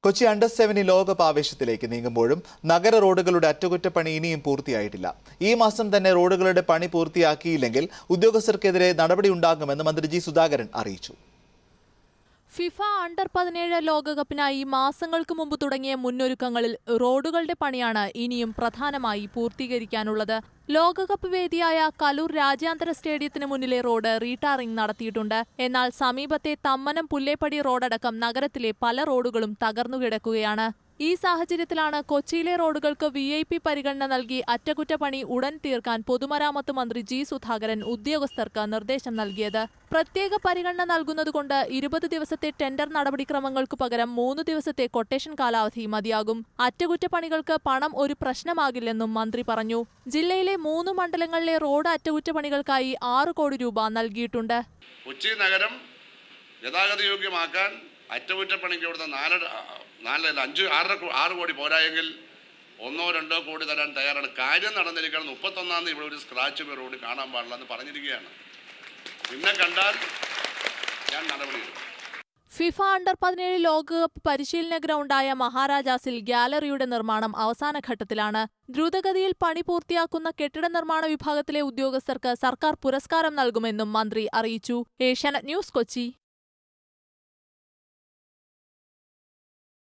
Kochi under സെവനി ലോകകപ്പ് ആവേശത്തിലേക്ക് നീങ്ങുമ്പോഴും നഗര റോഡുകളുടെ അറ്റകുറ്റപ്പണി ഇനിയും പൂർത്തിയായിട്ടില്ല ഈ മാസം തന്നെ റോഡുകളുടെ പണി പൂർത്തിയാക്കിയില്ലെങ്കിൽ ഉദ്യോഗസ്ഥർക്കെതിരെ നടപടിയുണ്ടാകുമെന്ന് മന്ത്രി ജി സുധാകരൻ അറിയിച്ചു ഫിഫ അണ്ടർ പതിനേഴ് ലോകകപ്പിനായി മാസങ്ങൾക്ക് മുമ്പ് തുടങ്ങിയ മുന്നൊരുക്കങ്ങളിൽ റോഡുകളുടെ പണിയാണ് ഇനിയും പ്രധാനമായി പൂർത്തീകരിക്കാനുള്ളത് ലോകകപ്പ് വേദിയായ കലൂർ രാജ്യാന്തര സ്റ്റേഡിയത്തിന് മുന്നിലെ റോഡ് റീടാറിംഗ് നടത്തിയിട്ടുണ്ട് എന്നാൽ സമീപത്തെ തമ്മനം പുല്ലേപ്പടി റോഡടക്കം നഗരത്തിലെ പല റോഡുകളും തകർന്നുകിടക്കുകയാണ് ഈ സാഹചര്യത്തിലാണ് കൊച്ചിയിലെ റോഡുകൾക്ക് വി ഐ പി പരിഗണന നൽകി അറ്റകുറ്റപ്പണി ഉടൻ തീർക്കാൻ പൊതുമരാമത്ത് മന്ത്രി ജി സുധാകരൻ ഉദ്യോഗസ്ഥർക്ക് നിർദ്ദേശം നൽകിയത് പ്രത്യേക പരിഗണന നൽകുന്നതുകൊണ്ട് ഇരുപത് ദിവസത്തെ ടെൻഡർ നടപടിക്രമങ്ങൾക്ക് പകരം മൂന്ന് ദിവസത്തെ കൊട്ടേഷൻ കാലാവധി മതിയാകും അറ്റകുറ്റപ്പണികൾക്ക് പണം ഒരു പ്രശ്നമാകില്ലെന്നും മന്ത്രി പറഞ്ഞു ജില്ലയിലെ മൂന്ന് മണ്ഡലങ്ങളിലെ റോഡ് അറ്റകുറ്റപ്പണികൾക്കായി ആറ് കോടി രൂപ നൽകിയിട്ടുണ്ട് കൊച്ചി നഗരം ഗതാഗത യോഗ്യമാക്കാൻ അറ്റകുറ്റപ്പണിക്ക് ഇവിടുന്ന് നാലര നാലല്ല അഞ്ച് ആറര കോ- ആറ് കോടി പോരായെങ്കിൽ ഒന്നോ രണ്ടോ കോടി തരാൻ തയ്യാറാണ് കാര്യം നടന്നിരിക്കണം മുപ്പത്തൊന്നാം തീയതി ഇവിടെ ഒരു സ്ക്രാച്ച് പോയി റോഡ് കാണാൻ പാടില്ല എന്ന് പറഞ്ഞിരിക്കുകയാണ് പിന്നെ കണ്ടാൽ ഞാൻ നടപടിയെടുക്കും ഫിഫ അണ്ടർ പതിനേഴ് ലോകകപ്പ് പരിശീലന ഗ്രൗണ്ടായ മഹാരാജാസിൽ ഗാലറിയുടെ നിർമ്മാണം അവസാന ഘട്ടത്തിലാണ് ദ്രുതഗതിയിൽ പണി പൂർത്തിയാക്കുന്ന കെട്ടിട നിർമ്മാണ വിഭാഗത്തിലെ ഉദ്യോഗസ്ഥർക്ക് സർക്കാർ പുരസ്കാരം നൽകുമെന്നും മന്ത്രി അറിയിച്ചു ഏഷ്യാനെറ്റ് ന്യൂസ് കൊച്ചി